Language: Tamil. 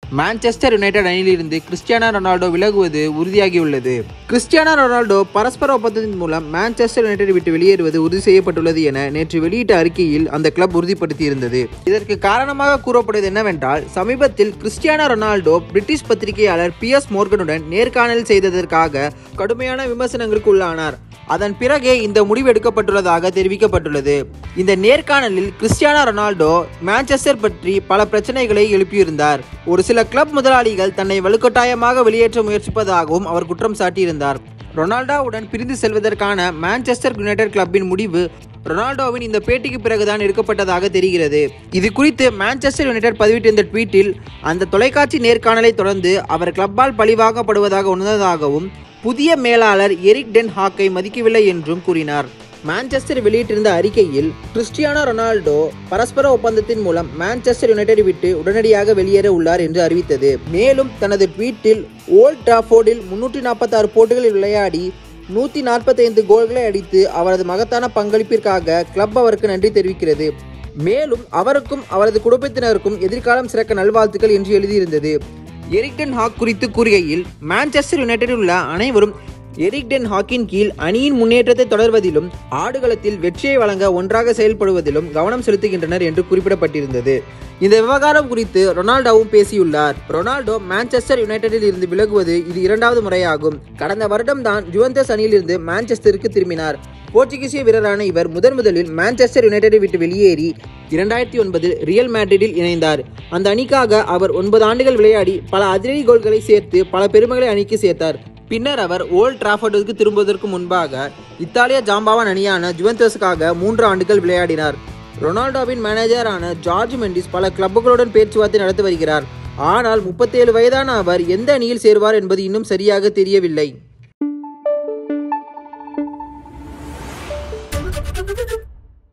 மான்செஸ்டர் யுனைடெட் அணியிலிருந்து கிறிஸ்டியானோ ரொனால்டோ விலகுவது உறுதியாகியுள்ளது கிறிஸ்டியானோ ரொனால்டோ பரஸ்பர ஒப்பந்தத்தின் மூலம் மான்செஸ்டர் யுனைடெட் விட்டு வெளியேறுவது உறுதி செய்யப்பட்டுள்ளது என நேற்று வெளியிட்ட அறிக்கையில் அந்த கிளப் உறுதிப்படுத்தியிருந்தது இதற்கு காரணமாக கூறப்படுவது என்னவென்றால் சமீபத்தில் கிறிஸ்டியானோ ரொனால்டோ பிரிட்டிஷ் பத்திரிகையாளர் பி எஸ் மோர்கனுடன் நேர்காணல் செய்ததற்காக கடுமையான விமர்சனங்களுக்கு உள்ளானார் அதன் பிறகே இந்த முடிவு எடுக்கப்பட்டுள்ளதாக தெரிவிக்கப்பட்டுள்ளது இந்த நேர்காணலில் கிறிஸ்டியானோ ரொனால்டோ மான்செஸ்டர் பற்றி பல பிரச்சனைகளை எழுப்பியிருந்தார் ஒரு சில கிளப் முதலாளிகள் தன்னை வலுக்கட்டாயமாக வெளியேற்ற முயற்சிப்பதாகவும் அவர் குற்றம் சாட்டியிருந்தார் ரொனால்டோவுடன் பிரிந்து செல்வதற்கான மான்செஸ்டர் யுனைடெட் கிளப்பின் முடிவு ரொனால்டோவின் இந்த பேட்டிக்கு பிறகுதான் எடுக்கப்பட்டதாக தெரிகிறது இது குறித்து மான்செஸ்டர் யுனைடெட் பதிவிட்டிருந்த ட்வீட்டில் அந்த தொலைக்காட்சி நேர்காணலை தொடர்ந்து அவர் கிளப்பால் பழிவாங்கப்படுவதாக உணர்ந்ததாகவும் புதிய மேலாளர் எரிக் டென் ஹாக்கை மதிக்கவில்லை என்றும் கூறினார் மான்செஸ்டர் வெளியிட்டிருந்த அறிக்கையில் கிறிஸ்டியானோ ரொனால்டோ பரஸ்பர ஒப்பந்தத்தின் மூலம் மான்செஸ்டர் யுனைடெட் விட்டு உடனடியாக வெளியேற உள்ளார் என்று அறிவித்தது மேலும் தனது ட்வீட்டில் ஓல்ட் டிராஃபோர்டில் முன்னூற்றி நாற்பத்தாறு போட்டிகளில் விளையாடி நூற்றி நாற்பத்தைந்து கோல்களை அடித்து அவரது மகத்தான பங்களிப்பிற்காக கிளப் அவருக்கு நன்றி தெரிவிக்கிறது மேலும் அவருக்கும் அவரது குடும்பத்தினருக்கும் எதிர்காலம் சிறக்க நல்வாழ்த்துக்கள் என்று எழுதியிருந்தது எரிக்டன் ஹாக் குறித்து கூறுகையில் மான்செஸ்டர் யுனைடெடில் உள்ள அனைவரும் எரிக்டன் ஹாக்கின் கீழ் அணியின் முன்னேற்றத்தை தொடர்வதிலும் ஆடுகளத்தில் வெற்றியை வழங்க ஒன்றாக செயல்படுவதிலும் கவனம் செலுத்துகின்றனர் என்று குறிப்பிடப்பட்டிருந்தது இந்த விவகாரம் குறித்து ரொனால்டோவும் பேசியுள்ளார் ரொனால்டோ மான்செஸ்டர் யுனைடெடில் இருந்து விலகுவது இது இரண்டாவது முறையாகும் கடந்த வருடம்தான் ஜுவந்தஸ் அணியிலிருந்து மான்செஸ்டருக்கு திரும்பினார் போர்ச்சுகீசிய வீரரான இவர் முதன் முதலில் மான்செஸ்டர் யுனைடெடை விட்டு வெளியேறி இரண்டாயிரத்தி ஒன்பதில் ரியல் மேட்ரிடில் இணைந்தார் அந்த அணிக்காக அவர் ஒன்பது ஆண்டுகள் விளையாடி பல அதிரடி கோல்களை சேர்த்து பல பெருமைகளை அணிக்கு சேர்த்தார் பின்னர் அவர் ஓல்ட் டிராஃபர்டுக்கு திரும்புவதற்கு முன்பாக இத்தாலிய ஜாம்பாவான் அணியான ஜுவந்தஸுக்காக மூன்று ஆண்டுகள் விளையாடினார் ரொனால்டோவின் மேனேஜரான ஜார்ஜ் மெண்டிஸ் பல கிளப்புகளுடன் பேச்சுவார்த்தை நடத்தி வருகிறார் ஆனால் முப்பத்தேழு வயதான அவர் எந்த அணியில் சேருவார் என்பது இன்னும் சரியாக தெரியவில்லை